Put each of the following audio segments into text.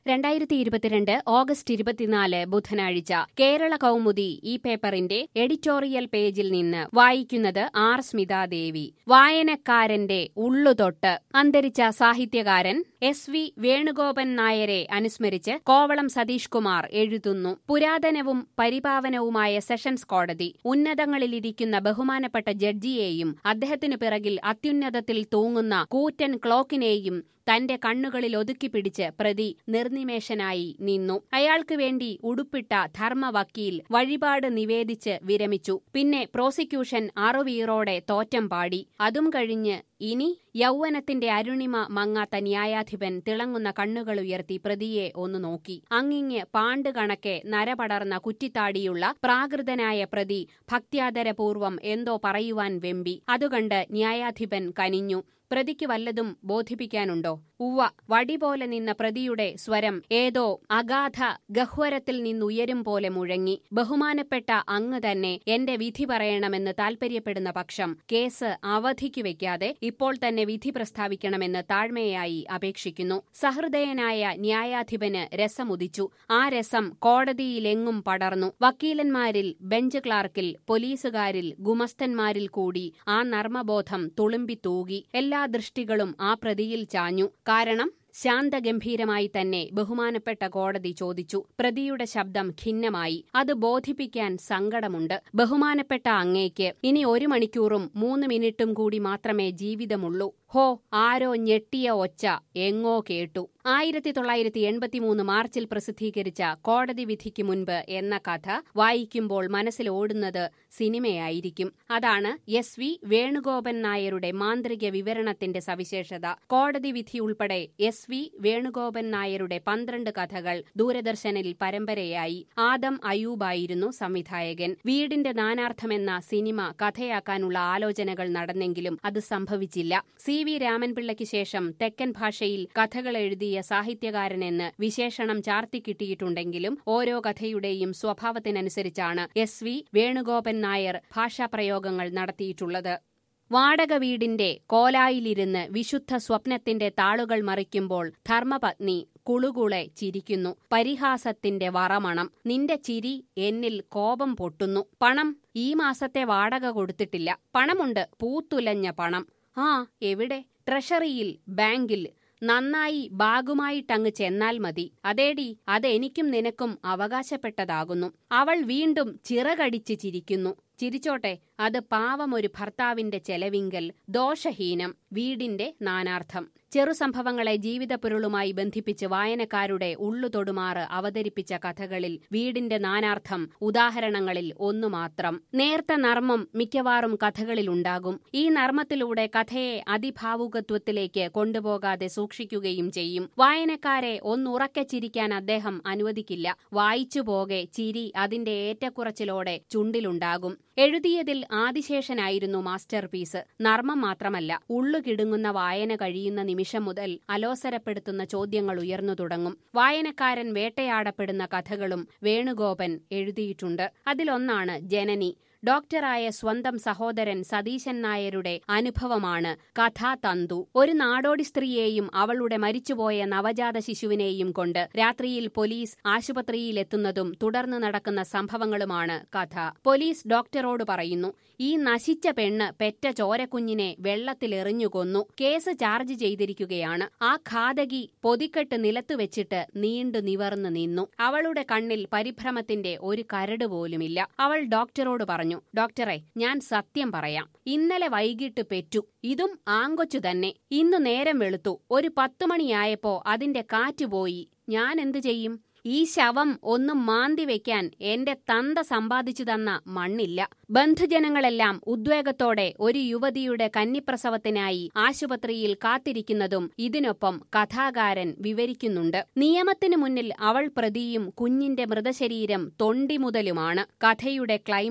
രണ്ടായിരത്തി ഇരുപത്തിരണ്ട് ഓഗസ്റ്റ് ഇരുപത്തിനാല് ബുധനാഴ്ച കേരള കൗമുദി ഈ പേപ്പറിന്റെ എഡിറ്റോറിയൽ പേജിൽ നിന്ന് വായിക്കുന്നത് ആർ സ്മിതാദേവി വായനക്കാരന്റെ ഉള്ളുതൊട്ട് അന്തരിച്ച സാഹിത്യകാരൻ എസ് വി വേണുഗോപൻ നായരെ അനുസ്മരിച്ച് കോവളം സതീഷ് കുമാർ എഴുതുന്നു പുരാതനവും പരിപാവനവുമായ സെഷൻസ് കോടതി ഉന്നതങ്ങളിലിരിക്കുന്ന ബഹുമാനപ്പെട്ട ജഡ്ജിയെയും അദ്ദേഹത്തിനു പിറകിൽ അത്യുന്നതത്തിൽ തൂങ്ങുന്ന കൂറ്റൻ ക്ലോക്കിനെയും തന്റെ കണ്ണുകളിൽ ഒതുക്കിപ്പിടിച്ച് പ്രതി നിർനിമേഷനായി നിന്നു അയാൾക്ക് വേണ്ടി ഉടുപ്പിട്ട ധർമ്മവക്കീൽ വഴിപാട് നിവേദിച്ച് വിരമിച്ചു പിന്നെ പ്രോസിക്യൂഷൻ അറുവീറോടെ തോറ്റം പാടി അതും കഴിഞ്ഞ് ഇനി യൗവനത്തിന്റെ അരുണിമ മങ്ങാത്ത ന്യായാധിപൻ തിളങ്ങുന്ന കണ്ണുകളുയർത്തി പ്രതിയെ ഒന്ന് നോക്കി അങ്ങിങ്ങ് പാണ്ട് കണക്കെ നരപടർന്ന കുറ്റിത്താടിയുള്ള പ്രാകൃതനായ പ്രതി ഭക്ത്യാദരപൂർവം എന്തോ പറയുവാൻ വെമ്പി അതുകണ്ട് ന്യായാധിപൻ കനിഞ്ഞു പ്രതിക്ക് വല്ലതും ബോധിപ്പിക്കാനുണ്ടോ ഉവ്വ വടി പോലെ നിന്ന പ്രതിയുടെ സ്വരം ഏതോ അഗാധ ഗഹ്വരത്തിൽ നിന്നുയരും പോലെ മുഴങ്ങി ബഹുമാനപ്പെട്ട അങ്ങ് തന്നെ എന്റെ വിധി പറയണമെന്ന് താൽപര്യപ്പെടുന്ന പക്ഷം കേസ് അവധിക്ക് വെക്കാതെ ഇപ്പോൾ തന്നെ വിധി പ്രസ്താവിക്കണമെന്ന് താഴ്മയായി അപേക്ഷിക്കുന്നു സഹൃദയനായ ന്യായാധിപന് രസമുദിച്ചു ആ രസം കോടതിയിലെങ്ങും പടർന്നു വക്കീലന്മാരിൽ ബെഞ്ച് ക്ലാർക്കിൽ പോലീസുകാരിൽ ഗുമസ്തന്മാരിൽ കൂടി ആ നർമ്മബോധം തുളുമ്പി തൂകി എല്ലാ ദൃഷ്ടികളും ആ പ്രതിയിൽ ചാഞ്ഞു കാരണം ശാന്തഗംഭീരമായി തന്നെ ബഹുമാനപ്പെട്ട കോടതി ചോദിച്ചു പ്രതിയുടെ ശബ്ദം ഖിന്നമായി അത് ബോധിപ്പിക്കാൻ സങ്കടമുണ്ട് ബഹുമാനപ്പെട്ട അങ്ങേക്ക് ഇനി ഒരു മണിക്കൂറും മൂന്ന് മിനിറ്റും കൂടി മാത്രമേ ജീവിതമുള്ളൂ ഹോ ആരോ ഞെട്ടിയ ഒച്ച എങ്ങോ കേട്ടു ആയിരത്തി തൊള്ളായിരത്തി എൺപത്തിമൂന്ന് മാർച്ചിൽ പ്രസിദ്ധീകരിച്ച കോടതി വിധിക്ക് മുൻപ് എന്ന കഥ വായിക്കുമ്പോൾ മനസ്സിൽ ഓടുന്നത് സിനിമയായിരിക്കും അതാണ് എസ് വി വേണുഗോപൻ നായരുടെ മാന്ത്രിക വിവരണത്തിന്റെ സവിശേഷത കോടതി വിധി ഉൾപ്പെടെ എസ് വി വേണുഗോപൻ നായരുടെ പന്ത്രണ്ട് കഥകൾ ദൂരദർശനിൽ പരമ്പരയായി ആദം അയൂബായിരുന്നു സംവിധായകൻ വീടിന്റെ നാനാർത്ഥമെന്ന സിനിമ കഥയാക്കാനുള്ള ആലോചനകൾ നടന്നെങ്കിലും അത് സംഭവിച്ചില്ല സി വി രാമൻപിള്ളയ്ക്ക് ശേഷം തെക്കൻ ഭാഷയിൽ കഥകൾ എഴുതിയ സാഹിത്യകാരനെന്ന് വിശേഷണം ചാർത്തിക്കിട്ടിയിട്ടുണ്ടെങ്കിലും ഓരോ കഥയുടെയും സ്വഭാവത്തിനനുസരിച്ചാണ് എസ് വി വേണുഗോപൻ നായർ ഭാഷാപ്രയോഗങ്ങൾ നടത്തിയിട്ടുള്ളത് വാടക വീടിന്റെ കോലായിലിരുന്ന് വിശുദ്ധ സ്വപ്നത്തിന്റെ താളുകൾ മറിക്കുമ്പോൾ ധർമ്മപത്നി കുളുകുളെ ചിരിക്കുന്നു പരിഹാസത്തിന്റെ വറമണം നിന്റെ ചിരി എന്നിൽ കോപം പൊട്ടുന്നു പണം ഈ മാസത്തെ വാടക കൊടുത്തിട്ടില്ല പണമുണ്ട് പൂത്തുലഞ്ഞ പണം ആ എവിടെ ട്രഷറിയിൽ ബാങ്കിൽ നന്നായി ബാഗുമായിട്ടങ്ങ് ചെന്നാൽ മതി അതേടി അതെനിക്കും നിനക്കും അവകാശപ്പെട്ടതാകുന്നു അവൾ വീണ്ടും ചിറകടിച്ച് ചിരിക്കുന്നു ചിരിച്ചോട്ടെ അത് പാവമൊരു ഭർത്താവിന്റെ ചെലവിങ്കൽ ദോഷഹീനം വീടിന്റെ നാനാർത്ഥം ചെറുസംഭവങ്ങളെ ജീവിതപ്പൊരുളുമായി ബന്ധിപ്പിച്ച് വായനക്കാരുടെ ഉള്ളുതൊടുമാറ് അവതരിപ്പിച്ച കഥകളിൽ വീടിന്റെ നാനാർത്ഥം ഉദാഹരണങ്ങളിൽ ഒന്നു മാത്രം നേർത്ത നർമ്മം മിക്കവാറും കഥകളിലുണ്ടാകും ഈ നർമ്മത്തിലൂടെ കഥയെ അതിഭാവുകത്വത്തിലേക്ക് കൊണ്ടുപോകാതെ സൂക്ഷിക്കുകയും ചെയ്യും വായനക്കാരെ ഒന്നുറക്കെ ചിരിക്കാൻ അദ്ദേഹം അനുവദിക്കില്ല വായിച്ചു പോകെ ചിരി അതിന്റെ ഏറ്റക്കുറച്ചിലോടെ ചുണ്ടിലുണ്ടാകും എഴുതിയതിൽ ആദിശേഷനായിരുന്നു മാസ്റ്റർ പീസ് നർമ്മം മാത്രമല്ല ഉള്ളുകിടുങ്ങുന്ന വായന കഴിയുന്ന നിമിഷം മുതൽ അലോസരപ്പെടുത്തുന്ന ചോദ്യങ്ങൾ ഉയർന്നു തുടങ്ങും വായനക്കാരൻ വേട്ടയാടപ്പെടുന്ന കഥകളും വേണുഗോപൻ എഴുതിയിട്ടുണ്ട് അതിലൊന്നാണ് ജനനി ഡോക്ടറായ സ്വന്തം സഹോദരൻ സതീശൻ നായരുടെ അനുഭവമാണ് കഥാതന്തു ഒരു നാടോടി സ്ത്രീയെയും അവളുടെ മരിച്ചുപോയ നവജാത ശിശുവിനെയും കൊണ്ട് രാത്രിയിൽ പോലീസ് ആശുപത്രിയിലെത്തുന്നതും തുടർന്ന് നടക്കുന്ന സംഭവങ്ങളുമാണ് കഥ പോലീസ് ഡോക്ടറോട് പറയുന്നു ഈ നശിച്ച പെണ്ണ് പെറ്റ ചോരക്കുഞ്ഞിനെ വെള്ളത്തിലെറിഞ്ഞു കൊന്നു കേസ് ചാർജ് ചെയ്തിരിക്കുകയാണ് ആ ഘാതകി പൊതിക്കെട്ട് നിലത്തു വെച്ചിട്ട് നീണ്ടു നിവർന്നു നിന്നു അവളുടെ കണ്ണിൽ പരിഭ്രമത്തിന്റെ ഒരു കരട് പോലുമില്ല അവൾ ഡോക്ടറോട് പറഞ്ഞു പറഞ്ഞു ഡോക്ടറെ ഞാൻ സത്യം പറയാം ഇന്നലെ വൈകിട്ട് പെറ്റു ഇതും ആങ്കൊച്ചു തന്നെ ഇന്നു നേരം വെളുത്തു ഒരു പത്തുമണിയായപ്പോ അതിന്റെ കാറ്റുപോയി ഞാൻ എന്തു ചെയ്യും ഈ ശവം ഒന്നും മാന്തി വെക്കാൻ എന്റെ തന്ത സമ്പാദിച്ചു തന്ന മണ്ണില്ല ബന്ധുജനങ്ങളെല്ലാം ഉദ്വേഗത്തോടെ ഒരു യുവതിയുടെ കന്നിപ്രസവത്തിനായി ആശുപത്രിയിൽ കാത്തിരിക്കുന്നതും ഇതിനൊപ്പം കഥാകാരൻ വിവരിക്കുന്നുണ്ട് നിയമത്തിനു മുന്നിൽ അവൾ പ്രതിയും കുഞ്ഞിന്റെ മൃതശരീരം തൊണ്ടി മുതലുമാണ് കഥയുടെ ക്ലൈമാക്സ്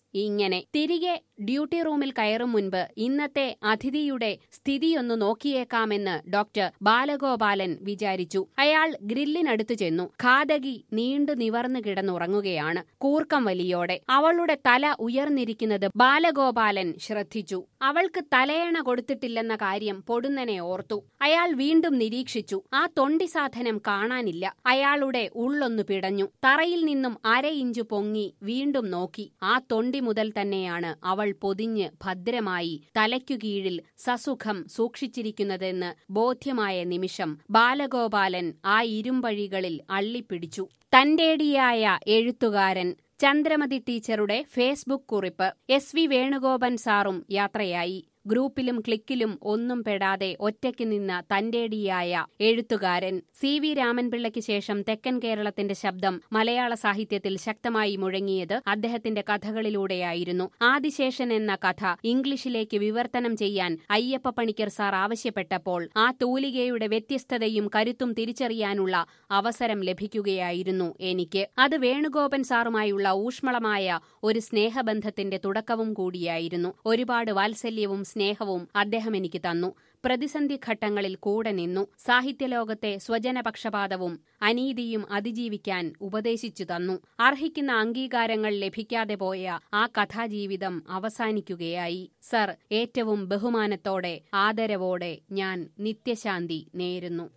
ഇങ്ങനെ തിരികെ ഡ്യൂട്ടി റൂമിൽ കയറും മുൻപ് ഇന്നത്തെ അതിഥിയുടെ സ്ഥിതിയൊന്നു നോക്കിയേക്കാമെന്ന് ഡോക്ടർ ബാലഗോപാലൻ വിചാരിച്ചു അയാൾ ഗ്രില്ലിനടുത്ത് ചെന്നു ഘാതകി നീണ്ടു നിവർന്നു കിടന്നുറങ്ങുകയാണ് കൂർക്കം വലിയോടെ അവളുടെ തല ഉയർന്നിരിക്കുന്നത് ബാലഗോപാലൻ ശ്രദ്ധിച്ചു അവൾക്ക് തലയണ കൊടുത്തിട്ടില്ലെന്ന കാര്യം പൊടുന്നനെ ഓർത്തു അയാൾ വീണ്ടും നിരീക്ഷിച്ചു ആ തൊണ്ടി സാധനം കാണാനില്ല അയാളുടെ ഉള്ളൊന്നു പിടഞ്ഞു തറയിൽ നിന്നും അര ഇഞ്ചു പൊങ്ങി വീണ്ടും നോക്കി ആ തൊണ്ടി മുതൽ തന്നെയാണ് അവൾ പൊതിഞ്ഞ് ഭദ്രമായി തലയ്ക്കു കീഴിൽ സസുഖം സൂക്ഷിച്ചിരിക്കുന്നതെന്ന് ബോധ്യമായ നിമിഷം ബാലഗോപാലൻ ആ ഇരുമ്പഴികളിൽ അള്ളിപ്പിടിച്ചു തന്റേടിയായ എഴുത്തുകാരൻ ചന്ദ്രമതി ടീച്ചറുടെ ഫേസ്ബുക്ക് കുറിപ്പ് എസ് വി വേണുഗോപൻ സാറും യാത്രയായി ഗ്രൂപ്പിലും ക്ലിക്കിലും ഒന്നും പെടാതെ ഒറ്റയ്ക്ക് നിന്ന തന്റേടിയായ എഴുത്തുകാരൻ സി വി രാമൻപിള്ളയ്ക്ക് ശേഷം തെക്കൻ കേരളത്തിന്റെ ശബ്ദം മലയാള സാഹിത്യത്തിൽ ശക്തമായി മുഴങ്ങിയത് അദ്ദേഹത്തിന്റെ കഥകളിലൂടെയായിരുന്നു ആദിശേഷൻ എന്ന കഥ ഇംഗ്ലീഷിലേക്ക് വിവർത്തനം ചെയ്യാൻ അയ്യപ്പ പണിക്കർ സാർ ആവശ്യപ്പെട്ടപ്പോൾ ആ തൂലികയുടെ വ്യത്യസ്തതയും കരുത്തും തിരിച്ചറിയാനുള്ള അവസരം ലഭിക്കുകയായിരുന്നു എനിക്ക് അത് വേണുഗോപൻ സാറുമായുള്ള ഊഷ്മളമായ ഒരു സ്നേഹബന്ധത്തിന്റെ തുടക്കവും കൂടിയായിരുന്നു ഒരുപാട് വാത്സല്യവും സ്നേഹവും അദ്ദേഹം എനിക്ക് തന്നു പ്രതിസന്ധി ഘട്ടങ്ങളിൽ കൂടെ നിന്നു സാഹിത്യലോകത്തെ സ്വജനപക്ഷപാതവും അനീതിയും അതിജീവിക്കാൻ ഉപദേശിച്ചു തന്നു അർഹിക്കുന്ന അംഗീകാരങ്ങൾ ലഭിക്കാതെ പോയ ആ കഥാജീവിതം അവസാനിക്കുകയായി സർ ഏറ്റവും ബഹുമാനത്തോടെ ആദരവോടെ ഞാൻ നിത്യശാന്തി നേരുന്നു